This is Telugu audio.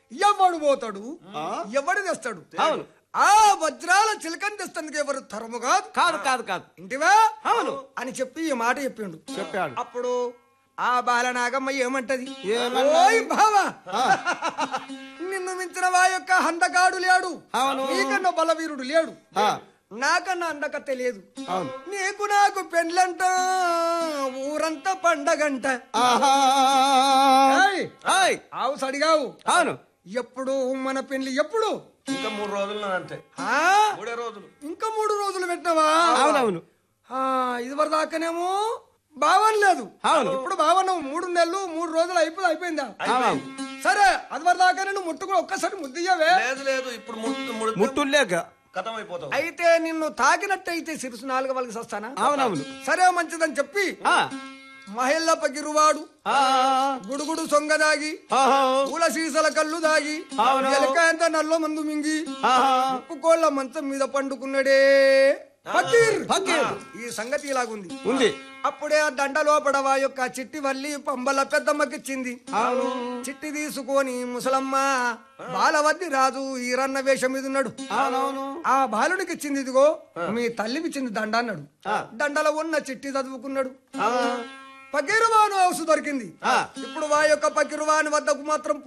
ఎవడు పోతాడు ఎవడు తెస్తాడు అవును. ఆ వజ్రాల చిలకని తెస్తానికి ఎవరు తరము కాదు కాదు కాదు కాదు ఇంటివా అవును. అని చెప్పి ఈ మాట చెప్పిండు చెప్పాడు అప్పుడు ఆ బాలనాగమ్మ ఏమంటది ఏమన్నది? ఓయ్ బావా నిన్ను మించిన వా యొక్క హందగాడు లేడు అవును. నీకన్నా బలవీరుడు లేడు ఆ. నాకన్నా అందకత్తే లేదు అవును. నీకు నాకు పెండ్లంట ఊరంతా పండగంట ఆహా ఏయ్, ఆయ్ ఆవు సడిగావు అవును ఎప్పుడు మన పెళ్లి ఎప్పుడు ఇంకా మూడు రోజులు అంతే ఆ మూడే రోజులు ఇంకా మూడు రోజులు పెట్టినవా అవునవును ఆ, ఇదివరకు దాకానేమో భావన లేదు అవును. ఇప్పుడు భావన మూడు నెలలు మూడు రోజులు అయిపోయి అయిపోయిందా అవును సరే అది వరకు దాకానే నువ్వు ముట్టుకుని ఒక్కసారి ముద్దియ్యవే లేదు లేదు ఇప్పుడు ముట్టు ముడితే ముట్టులేక కథం అయిపోతావు అయితే నిన్ను తాకినట్టయితే సిరుసు నాలుగు వాళ్ళకి వస్తానా అవునవును సరే మంచిదని చెప్పి ఆ, మహిళ పగిరువాడు ఆ, గుడుగుడు సొంగదాగి ఆహా, పూల సీసల కళ్ళు దాగి అవును. ఎలకాయంత నల్ల మందు మింగి ఆహా. ఉప్పు కోళ్ళ మంచం మీద పండుకున్నాడే ఫకీర్. ఫకీర్. ఈ సంగతి ఇలాగుంది ఉంది అప్పుడే ఆ దండ లోపడవా యొక్క చిట్టి వల్లి పంబల పెద్దమ్మకిచ్చింది చిట్టి తీసుకొని ముసలమ్మ బాలవద్ది రాజు ఈరన్న వేషం మీద ఉన్నాడు అవునవును ఆ బాలుడికి ఇచ్చింది ఇదిగో మీ తల్లికి ఇచ్చింది దండ అన్నాడు దండలో ఉన్న చిట్టి చదువుకున్నాడు పకీరువాను హౌస్ దొరికింది ఇప్పుడు వా యొక్క పకీరువాని వద్దకు మాత్రం